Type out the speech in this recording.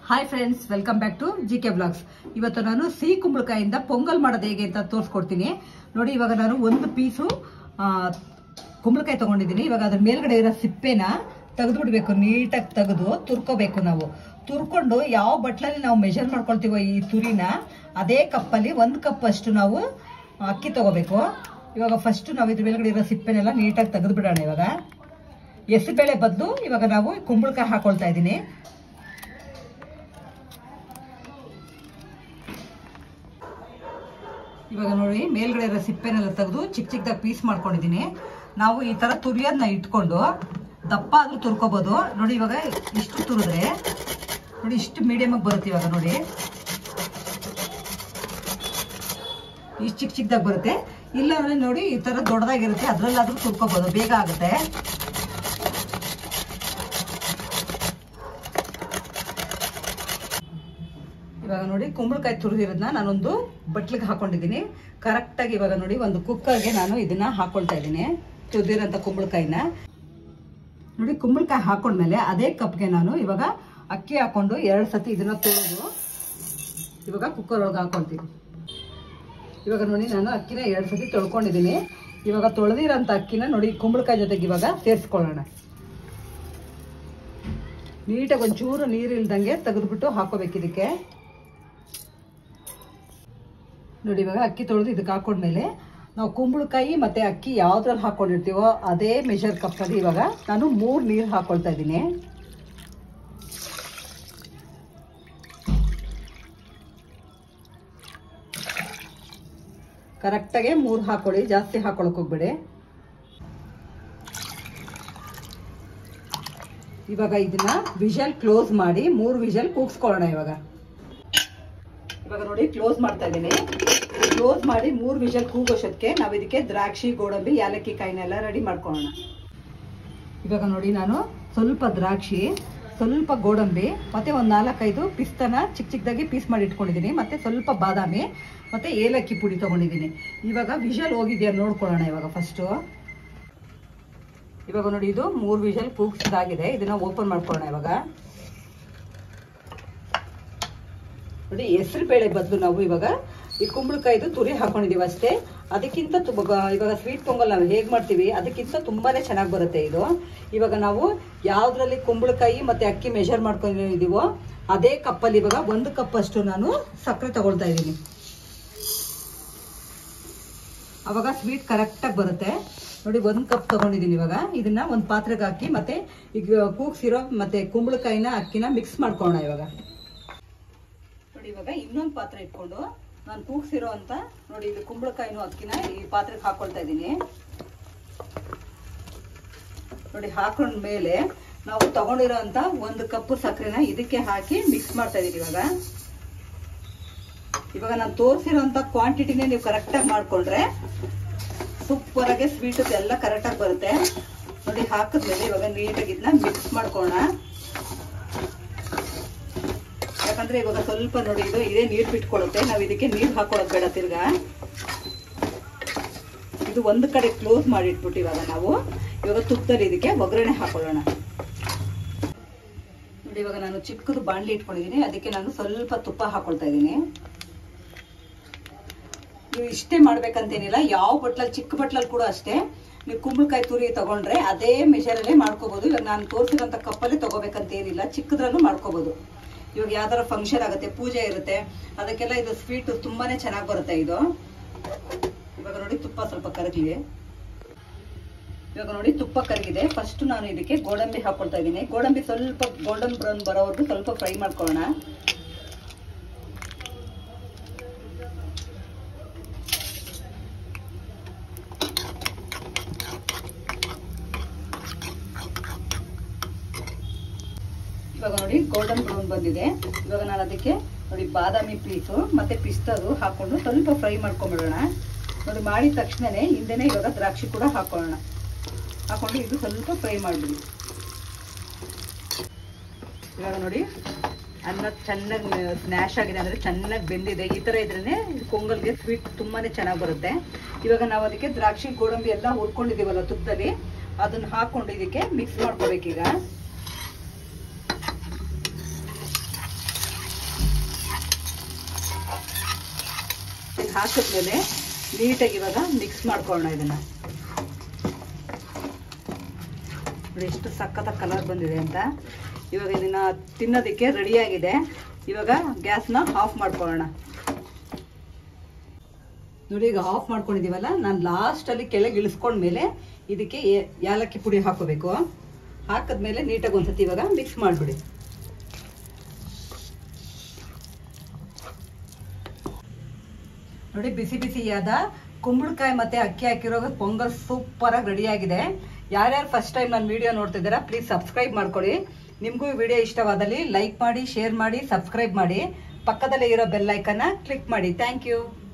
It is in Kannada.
hi friends welcome back to G K blogs ಇವತ್ತು ನಾನು ಸಿಹಿ ಕುಂಬಳಕಾಯಿಂದ ಪೊಂಗಲ್ ಮಾಡೋದು ಹೇಗೆ ಅಂತ ತೋರಿಸ್ಕೊಡ್ತೀನಿ ನೋಡಿ ಇವಾಗ ನಾನು ಒಂದು ಪೀಸು ಕುಂಬಳಕಾಯಿ ತಗೊಂಡಿದ್ದೀನಿ ಇವಾಗ ಅದ್ರ ಮೇಲ್ಗಡೆ ಇರೋ ಸಿಪ್ಪೆನ ತೆಗೆದ್ಬಿಡ್ಬೇಕು ನೀಟಾಗಿ ತೆಗೆದು ತುರ್ಕೋಬೇಕು ನಾವು ತುರ್ಕೊಂಡು ಯಾವ ಬಟ್ಲಲ್ಲಿ ನಾವು ಮೆಷರ್ ಮಾಡ್ಕೊಳ್ತೀವೋ ಈ ತುರಿನ ಅದೇ ಕಪ್ಪಲ್ಲಿ ಒಂದು ಕಪ್ ಅಷ್ಟು ನಾವು ಅಕ್ಕಿ ತಗೋಬೇಕು ಇವಾಗ ಫಸ್ಟ್ ನಾವು ಇದ್ರ ಮೇಲ್ಗಡೆ ಇರೋ ಸಿಪ್ಪೆನೆಲ್ಲ ನೀಟಾಗಿ ತೆಗೆದು ಬಿಡೋಣ ಇವಾಗ ಹೆಸರುಬೇಳೆ ಬದಲು ಇವಾಗ ನಾವು ಕುಂಬಳಕಾಯಿ ಹಾಕೊಳ್ತಾ ಇದ್ದೀನಿ ಇವಾಗ ನೋಡಿ ಮೇಲ್ಗಡೆ ಇರೋ ಸಿಪ್ಪೆನೆಲ್ಲ ತೆಗೆದು ಚಿಕ್ಕ ಚಿಕ್ಕದಾಗಿ ಪೀಸ್ ಮಾಡ್ಕೊಂಡಿದ್ದೀನಿ ನಾವು ಈ ತರ ತುರಿಯೋದನ್ನ ಇಟ್ಕೊಂಡು ದಪ್ಪ ಆದ್ರೂ ತುರ್ಕೋಬಹುದು ನೋಡಿ ಇವಾಗ ಇಷ್ಟು ತುರಿದ್ರೆ ನೋಡಿ ಇಷ್ಟು ಮೀಡಿಯಮ್ ಆಗಿ ಬರುತ್ತೆ ಇವಾಗ ನೋಡಿ ಇಷ್ಟು ಚಿಕ್ಕ ಚಿಕ್ಕದಾಗಿ ಬರುತ್ತೆ ಇಲ್ಲ ಅಂದ್ರೆ ನೋಡಿ ಈ ತರ ದೊಡ್ಡದಾಗಿರುತ್ತೆ ಅದ್ರಲ್ಲಾದ್ರೂ ತುರ್ಕೋಬಹುದು ಬೇಗ ಆಗುತ್ತೆ ಇವಾಗ ನೋಡಿ ಕುಂಬಳಕಾಯಿ ತುರಿದಿರೋದನ್ನ ನಾನೊಂದು ಬಟ್ಲಿಗೆ ಹಾಕೊಂಡಿದ್ದೀನಿ ಕರೆಕ್ಟಾಗಿ ಇವಾಗ ನೋಡಿ ಒಂದು ಕುಕ್ಕರ್ಗೆ ನಾನು ಇದನ್ನ ಹಾಕೊಳ್ತಾ ಇದ್ದೀನಿ ತುರಿದಿರೋಂಥ ಕುಂಬಳಕಾಯಿನ ನೋಡಿ ಕುಂಬಳಕಾಯಿ ಹಾಕೊಂಡ್ಮೇಲೆ ಅದೇ ಕಪ್ಗೆ ನಾನು ಇವಾಗ ಅಕ್ಕಿ ಹಾಕೊಂಡು ಎರಡು ಸತಿ ಇದನ್ನ ತೊಳೆದು ಇವಾಗ ಕುಕ್ಕರ್ ಒಳಗೆ ಹಾಕೊಳ್ತೀನಿ ಇವಾಗ ನೋಡಿ ನಾನು ಅಕ್ಕಿನ ಎರಡು ಸತಿ ತೊಳ್ಕೊಂಡಿದ್ದೀನಿ ಇವಾಗ ತೊಳೆದಿರೋಂಥ ಅಕ್ಕಿನ ನೋಡಿ ಕುಂಬಳಕಾಯಿ ಜೊತೆಗೆ ಇವಾಗ ಸೇರಿಸ್ಕೊಳ್ಳೋಣ ನೀಟಾಗಿ ಒಂಚೂರು ನೀರು ಇಲ್ದಂಗೆ ತೆಗೆದ್ಬಿಟ್ಟು ಹಾಕೋಬೇಕು ಇದಕ್ಕೆ ನೋಡಿ ಇವಾಗ ಅಕ್ಕಿ ತೊಳೆದು ಇದಕ್ಕೆ ಹಾಕೊಂಡ್ಮೇಲೆ ನಾವು ಕುಂಬಳಕಾಯಿ ಮತ್ತೆ ಅಕ್ಕಿ ಯಾವ್ದ್ರಲ್ಲಿ ಹಾಕೊಂಡಿರ್ತೀವೋ ಅದೇ ಮೆಷರ್ ಕಪ್ಪಲ್ಲಿ ಇವಾಗ ನಾನು ಮೂರು ನೀರು ಹಾಕೊಳ್ತಾ ಇದ್ದೀನಿ ಕರೆಕ್ಟಾಗೆ ಮೂರು ಹಾಕೊಳ್ಳಿ ಜಾಸ್ತಿ ಹಾಕೊಳಕ್ ಹೋಗ್ಬೇಡಿ ಇವಾಗ ಇದನ್ನ ವಿಷಲ್ ಕ್ಲೋಸ್ ಮಾಡಿ ಮೂರು ವಿಷಲ್ ಕೂಗ್ಸ್ಕೊಳ್ಳೋಣ ಇವಾಗ ಇವಾಗ ನೋಡಿ ಕ್ಲೋಸ್ ಮಾಡ್ತಾ ಇದ್ದೀನಿ ಕ್ಲೋಸ್ ಮಾಡಿ ಮೂರು ವಿಷಲ್ ಕೂಗೋಷ್ಟಕ್ಕೆ ನಾವು ಇದಕ್ಕೆ ದ್ರಾಕ್ಷಿ ಗೋಡಂಬಿ ಯಾಲಕ್ಕಿ ಕಾಯಿನೆಲ್ಲ ರೆಡಿ ಮಾಡ್ಕೊಳ್ಳೋಣ ಇವಾಗ ನೋಡಿ ನಾನು ಸ್ವಲ್ಪ ದ್ರಾಕ್ಷಿ ಸ್ವಲ್ಪ ಗೋಡಂಬಿ ಮತ್ತೆ ಒಂದು ನಾಲ್ಕೈದು ಪಿಸ್ತನ ಚಿಕ್ಕ ಚಿಕ್ಕದಾಗಿ ಪೀಸ್ ಮಾಡಿ ಇಟ್ಕೊಂಡಿದ್ದೀನಿ ಮತ್ತೆ ಸ್ವಲ್ಪ ಬಾದಾಮಿ ಮತ್ತೆ ಏಲಕ್ಕಿ ಪುಡಿ ತಗೊಂಡಿದ್ದೀನಿ ಇವಾಗ ವಿಷಲ್ ಹೋಗಿದ್ಯಾ ನೋಡ್ಕೊಳ್ಳೋಣ ಇವಾಗ ಫಸ್ಟು ಇವಾಗ ನೋಡಿ ಇದು ಮೂರು ವಿಷಲ್ ಕೂಗ್ಸ್ದಾಗಿದೆ ಇದನ್ನ ಓಪನ್ ಮಾಡ್ಕೊಳ್ಳೋಣ ಇವಾಗ ನೋಡಿ ಹೆಸರು ಬೇಳೆ ಬದಲು ನಾವು ಇವಾಗ ಈ ಕುಂಬಳಕಾಯ್ದು ತುರಿ ಹಾಕೊಂಡಿದೀವಿ ಅಷ್ಟೇ ಅದಕ್ಕಿಂತ ಇವಾಗ ಸ್ವೀಟ್ ಪೊಂಗಲ್ ನಾವು ಹೇಗ್ ಮಾಡ್ತೀವಿ ಅದಕ್ಕಿಂತ ತುಂಬಾನೇ ಚೆನ್ನಾಗಿ ಬರುತ್ತೆ ಇದು ಇವಾಗ ನಾವು ಯಾವ್ದ್ರಲ್ಲಿ ಕುಂಬಳಕಾಯಿ ಮತ್ತೆ ಅಕ್ಕಿ ಮೆಷರ್ ಮಾಡ್ಕೊಂಡಿದೀವೋ ಅದೇ ಕಪ್ಪಲ್ಲಿ ಇವಾಗ ಒಂದು ಕಪ್ ಅಷ್ಟು ನಾನು ಸಕ್ಕರೆ ತಗೊಳ್ತಾ ಇದ್ದೀನಿ ಅವಾಗ ಸ್ವೀಟ್ ಕರೆಕ್ಟಾಗಿ ಬರುತ್ತೆ ನೋಡಿ ಒಂದು ಕಪ್ ತಗೊಂಡಿದ್ದೀನಿ ಇವಾಗ ಇದನ್ನ ಒಂದು ಪಾತ್ರೆಗೆ ಹಾಕಿ ಮತ್ತೆ ಈಗ ಕೂಗ್ಸಿರೋ ಮತ್ತೆ ಕುಂಬಳಕಾಯಿನ ಅಕ್ಕಿನ ಮಿಕ್ಸ್ ಮಾಡ್ಕೊಳ್ಳೋಣ ಇವಾಗ ನೋಡಿ ಇವಾಗ ಇನ್ನೊಂದು ಪಾತ್ರೆ ಇಟ್ಕೊಂಡು ನಾನು ಕೂಗ್ಸಿರೋ ಅಂತ ನೋಡಿ ಇದು ಕುಂಬಳಕಾಯಿನೂ ಅಕ್ಕಿನ ಈ ಪಾತ್ರೆಗೆ ಹಾಕೊಳ್ತಾ ಇದ್ದೀನಿ ನೋಡಿ ಹಾಕೊಂಡ ಮೇಲೆ ನಾವು ತಗೊಂಡಿರೋ ಅಂತ ಒಂದು ಕಪ್ ಸಕ್ಕರೆನ ಇದಕ್ಕೆ ಹಾಕಿ ಮಿಕ್ಸ್ ಮಾಡ್ತಾ ಇದೀನಿ ಇವಾಗ ಇವಾಗ ನಾನು ತೋರಿಸಿರೋಂಥ ಕ್ವಾಂಟಿಟಿನೇ ನೀವು ಕರೆಕ್ಟಾಗಿ ಮಾಡ್ಕೊಂಡ್ರೆ ಸೂಪರ್ ಆಗಿ ಸ್ವೀಟ್ ಎಲ್ಲ ಕರೆಕ್ಟಾಗಿ ಬರುತ್ತೆ ನೋಡಿ ಹಾಕಿದ್ಮೇಲೆ ಇವಾಗ ನೀಟಾಗಿ ಇದನ್ನ ಮಿಕ್ಸ್ ಮಾಡ್ಕೋಣ ಯಾಕಂದ್ರೆ ಇವಾಗ ಸ್ವಲ್ಪ ನೋಡಿ ಇದು ಇದೇ ನೀರು ಬಿಟ್ಕೊಳ್ಳುತ್ತೆ ನಾವು ಇದಕ್ಕೆ ನೀರು ಹಾಕೊಳ್ಳೋದು ಬೇಡ ತಿರ್ಗಾ ಇದು ಒಂದು ಕಡೆ ಕ್ಲೋಸ್ ಮಾಡಿ ಇಟ್ಬಿಟ್ಟು ಇವಾಗ ನಾವು ಇವಾಗ ತುಪ್ಪದಲ್ಲಿ ಇದಕ್ಕೆ ಒಗ್ಗರಣೆ ಹಾಕೊಳ್ಳೋಣ ನೋಡಿ ಇವಾಗ ನಾನು ಚಿಕ್ಕದು ಬಾಣಲಿ ಇಟ್ಕೊಂಡಿದ್ದೀನಿ ಅದಕ್ಕೆ ನಾನು ಸ್ವಲ್ಪ ತುಪ್ಪ ಹಾಕೊಳ್ತಾ ಇದ್ದೀನಿ ನೀವು ಇಷ್ಟೇ ಮಾಡ್ಬೇಕಂತೇನಿಲ್ಲ ಯಾವ ಬಟ್ಲಲ್ಲಿ ಚಿಕ್ಕ ಬಟ್ಲಲ್ಲಿ ಕೂಡ ಅಷ್ಟೇ ನೀವು ಕುಂಬಳಕಾಯಿ ತುರಿ ತಗೊಂಡ್ರೆ ಅದೇ ಮೆಷರಲ್ಲೇ ಮಾಡ್ಕೋಬಹುದು ಇವಾಗ ನಾನು ತೋರಿಸಿರೋಂಥ ಕಪ್ಪಲ್ಲಿ ತಗೋಬೇಕಂತ ಏನಿಲ್ಲ ಚಿಕ್ಕದ್ರಲ್ಲೂ ಮಾಡ್ಕೋಬಹುದು ಇವಾಗ ಯಾವ್ದಾರ ಫಂಕ್ಷನ್ ಆಗುತ್ತೆ ಪೂಜೆ ಇರುತ್ತೆ ಅದಕ್ಕೆಲ್ಲ ಇದು ಸ್ವೀಟ್ ತುಂಬಾನೇ ಚೆನ್ನಾಗಿ ಬರುತ್ತೆ ಇದು ಇವಾಗ ನೋಡಿ ತುಪ್ಪ ಸ್ವಲ್ಪ ಕರಗಲಿ ಇವಾಗ ನೋಡಿ ತುಪ್ಪ ಕರಗಿದೆ ಫಸ್ಟ್ ನಾನು ಇದಕ್ಕೆ ಗೋಡಂಬಿ ಹಾಕೊಳ್ತಾ ಇದ್ದೀನಿ ಗೋಡಂಬಿ ಸ್ವಲ್ಪ ಗೋಲ್ಡನ್ ಬ್ರೌನ್ ಬರೋವರೆಗೂ ಸ್ವಲ್ಪ ಫ್ರೈ ಮಾಡ್ಕೊಳ್ಳೋಣ ಇವಾಗ ನೋಡಿ ಗೋಲ್ಡನ್ ಬ್ರೌನ್ ಬಂದಿದೆ ಇವಾಗ ನಾನು ಅದಕ್ಕೆ ನೋಡಿ ಬಾದಾಮಿ ಪೀಸು ಮತ್ತೆ ಪಿಸ್ತದು ಹಾಕೊಂಡು ಸ್ವಲ್ಪ ಫ್ರೈ ಮಾಡ್ಕೊಂಡ್ಬಿಡೋಣ ನೋಡಿ ಮಾಡಿದ ತಕ್ಷಣನೇ ಹಿಂದೆನೆ ಇವಾಗ ದ್ರಾಕ್ಷಿ ಕೂಡ ಹಾಕೊಳ್ಳೋಣ ಹಾಕೊಂಡು ಇದು ಸ್ವಲ್ಪ ಫ್ರೈ ಮಾಡಿಬಿಡಿ ಇವಾಗ ನೋಡಿ ಅನ್ನ ಚೆನ್ನಾಗಿ ಸ್ನ್ಯಾಶ್ ಆಗಿದೆ ಅಂದರೆ ಚೆನ್ನಾಗಿ ಬೆಂದಿದೆ ಈ ಥರ ಇದ್ರೇ ಪೊಂಗಲ್ಗೆ ಸ್ವೀಟ್ ತುಂಬಾನೇ ಚೆನ್ನಾಗಿ ಬರುತ್ತೆ ಇವಾಗ ನಾವು ಅದಕ್ಕೆ ದ್ರಾಕ್ಷಿ ಗೋಡಂಬಿ ಎಲ್ಲ ಹುರ್ಕೊಂಡಿದ್ದೀವಲ್ಲ ತುಪ್ಪದಲ್ಲಿ ಅದನ್ನ ಹಾಕೊಂಡು ಇದಕ್ಕೆ ಮಿಕ್ಸ್ ಮಾಡ್ಕೋಬೇಕೀಗ ಹಾಕಿದ್ಮೇಲೆ ನೀಟಾಗಿ ಇವಾಗ ಮಿಕ್ಸ್ ಮಾಡ್ಕೊಳ್ಳೋಣ ಇದನ್ನ ನೋಡಿ ಎಷ್ಟು ಸಖತ್ತ ಕಲರ್ ಬಂದಿದೆ ಅಂತ ಇವಾಗ ಇದನ್ನ ತಿನ್ನೋದಕ್ಕೆ ರೆಡಿಯಾಗಿದೆ ಇವಾಗ ಗ್ಯಾಸ್ನ ಆಫ್ ಮಾಡ್ಕೊಳ್ಳೋಣ ನೋಡಿ ಈಗ ಆಫ್ ಮಾಡ್ಕೊಂಡಿದೀವಲ್ಲ ನಾನು ಲಾಸ್ಟಲ್ಲಿ ಕೆಳಗೆ ಇಳಿಸ್ಕೊಂಡ್ಮೇಲೆ ಇದಕ್ಕೆ ಏ- ಏಲಕ್ಕಿ ಪುಡಿ ಹಾಕೋಬೇಕು ಹಾಕಿದ್ಮೇಲೆ ನೀಟಾಗಿ ಒಂದ್ಸತಿ ಇವಾಗ ಮಿಕ್ಸ್ ಮಾಡಿಬಿಡಿ ನೋಡಿ ಬಿಸಿ ಬಿಸಿಯಾದ ಕುಂಬಳಕಾಯಿ ಮತ್ತೆ ಅಕ್ಕಿ ಹಾಕಿರೋ ಪೊಂಗಲ್ ಸೂಪರ್ ಆಗಿ ರೆಡಿ ಆಗಿದೆ ಯಾರ್ಯಾರು ಫಸ್ಟ್ ಟೈಮ್ ನನ್ನ ವಿಡಿಯೋ ನೋಡ್ತಿದ್ದೀರಾ ಪ್ಲೀಸ್ ಸಬ್ಸ್ಕ್ರೈಬ್ ಮಾಡ್ಕೊಳ್ಳಿ ನಿಮಗೂ ಈ ವಿಡಿಯೋ ಇಷ್ಟವಾದಲ್ಲಿ ಲೈಕ್ ಮಾಡಿ ಶೇರ್ ಮಾಡಿ ಸಬ್ಸ್ಕ್ರೈಬ್ ಮಾಡಿ ಪಕ್ಕದಲ್ಲೇ ಇರೋ ಬೆಲ್ ಐಕನ್ನ ಕ್ಲಿಕ್ ಮಾಡಿ ಥ್ಯಾಂಕ್ ಯು